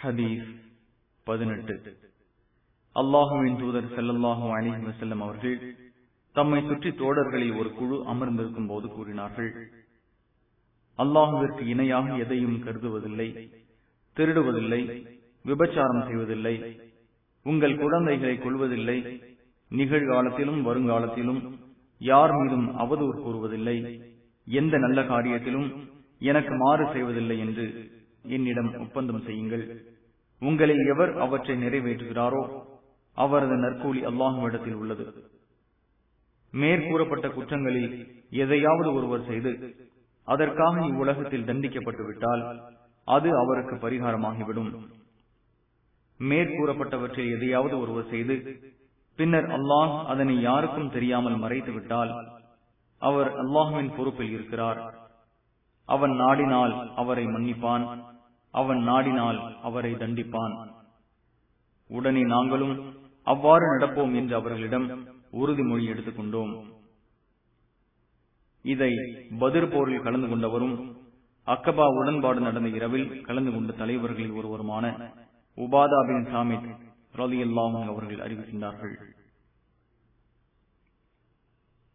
ஹதீஸ் பதினெட்டு அல்லாஹுவின் தூதர் செல்லல்லாஹு அலிஹி வசல்லம் அவர்கள் தம்மை சுற்றி தோழர்களில் ஒரு குழு அமர்ந்திருக்கும் போது கூறினார்கள் அல்லாஹுவிற்கு இணையாக எதையும் கருதுவதில்லை திருடுவதில்லை விபச்சாரம் செய்வதில்லை உங்கள் குழந்தைகளை கொள்வதில்லை நிகழ்காலத்திலும் வருங்காலத்திலும் யார் மீதும் அவதூறு கூறுவதில்லை எந்த நல்ல காரியத்திலும் எனக்கு மாறு செய்வதில்லை என்று என்னிடம் ஒப்பந்தம் செய்யுங்கள் உங்களில் எவர் அவற்றை நிறைவேற்றுகிறாரோ அவரது நற்கூலி அல்லாஹுவிடத்தில் உள்ளது மேற்கூறப்பட்ட குற்றங்களில் எதையாவது ஒருவர் செய்து அதற்காக இவ்வுலகத்தில் தண்டிக்கப்பட்டு விட்டால் அது அவருக்கு பரிகாரமாகிவிடும் மேற்கூறப்பட்டவற்றில் எதையாவது ஒருவர் செய்து பின்னர் அல்லாஹ் அதனை யாருக்கும் தெரியாமல் மறைத்து விட்டால் அவர் அல்லாஹுவின் பொறுப்பில் இருக்கிறார் அவன் நாடினால் அவரை மன்னிப்பான் அவன் நாடினால் அவரை தண்டிப்பான் உடனே நாங்களும் அவ்வாறு நடப்போம் என்று அவர்களிடம் உறுதிமொழி எடுத்துக் கொண்டோம் இதை பதிர் போரில் கலந்து கொண்டவரும் அக்கபா உடன்பாடு நடந்த இரவில் கலந்து கொண்ட தலைவர்களில் ஒருவருமான உபாதா பின் சாமித் ரலி அவர்கள் அறிவிக்கின்றார்கள்